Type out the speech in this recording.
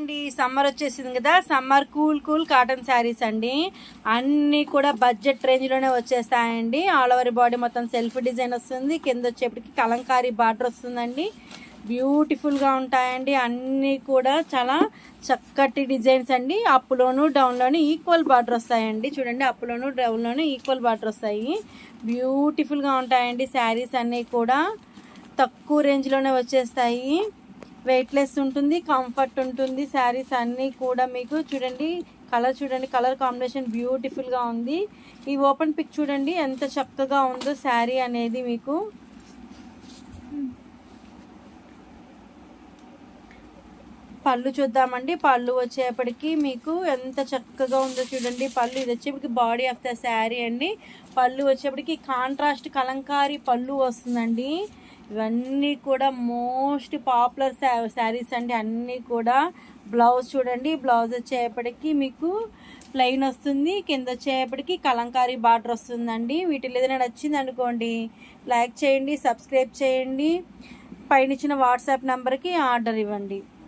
అండి సమ్మర్ వచ్చేసింది కదా summer cool cool cotton saris అండి అన్నీ కూడా బడ్జెట్ రేంజ్లోనే వచ్చేస్తాయండి ఆల్ ఓవర్ బాడీ మొత్తం సెల్ఫ్ డిజైన్ వస్తుంది కింద వచ్చేప్పటికి కలంకారీ బార్డర్ వస్తుందండి బ్యూటిఫుల్గా ఉంటాయండి అన్నీ కూడా చాలా చక్కటి డిజైన్స్ అండి అప్లోను డౌన్లోను ఈక్వల్ బార్డర్ వస్తాయండి చూడండి అప్లోను డౌన్లోను ఈక్వల్ బార్డర్ వస్తాయి బ్యూటిఫుల్గా ఉంటాయండి శారీస్ అన్నీ కూడా తక్కువ రేంజ్లోనే వచ్చేస్తాయి వెయిట్లెస్ ఉంటుంది కంఫర్ట్ ఉంటుంది శారీస్ అన్నీ కూడా మీకు చూడండి కలర్ చూడండి కలర్ కాంబినేషన్ బ్యూటిఫుల్గా ఉంది ఈ ఓపెన్ పిక్ చూడండి ఎంత చక్కగా ఉందో శారీ అనేది మీకు పళ్ళు చూద్దామండి పళ్ళు వచ్చేప్పటికి మీకు ఎంత చక్కగా ఉందో చూడండి పళ్ళు ఇది వచ్చేప్పటికి బాడీ ఆఫ్ ద శారీ అండి పళ్ళు వచ్చేప్పటికి కాంట్రాస్ట్ కలంకారీ పళ్ళు వస్తుందండి ఇవన్నీ కూడా మోస్ట్ పాపులర్ శారీస్ అండి అన్నీ కూడా బ్లౌజ్ చూడండి బ్లౌజ్ వచ్చేప్పటికి మీకు ప్లెయిన్ వస్తుంది కింద వచ్చేప్పటికి కలంకారీ బార్డర్ వస్తుందండి వీటిలో ఏదైనా నచ్చింది అనుకోండి లైక్ చేయండి సబ్స్క్రైబ్ చేయండి పైన ఇచ్చిన వాట్సాప్ నెంబర్కి ఆర్డర్ ఇవ్వండి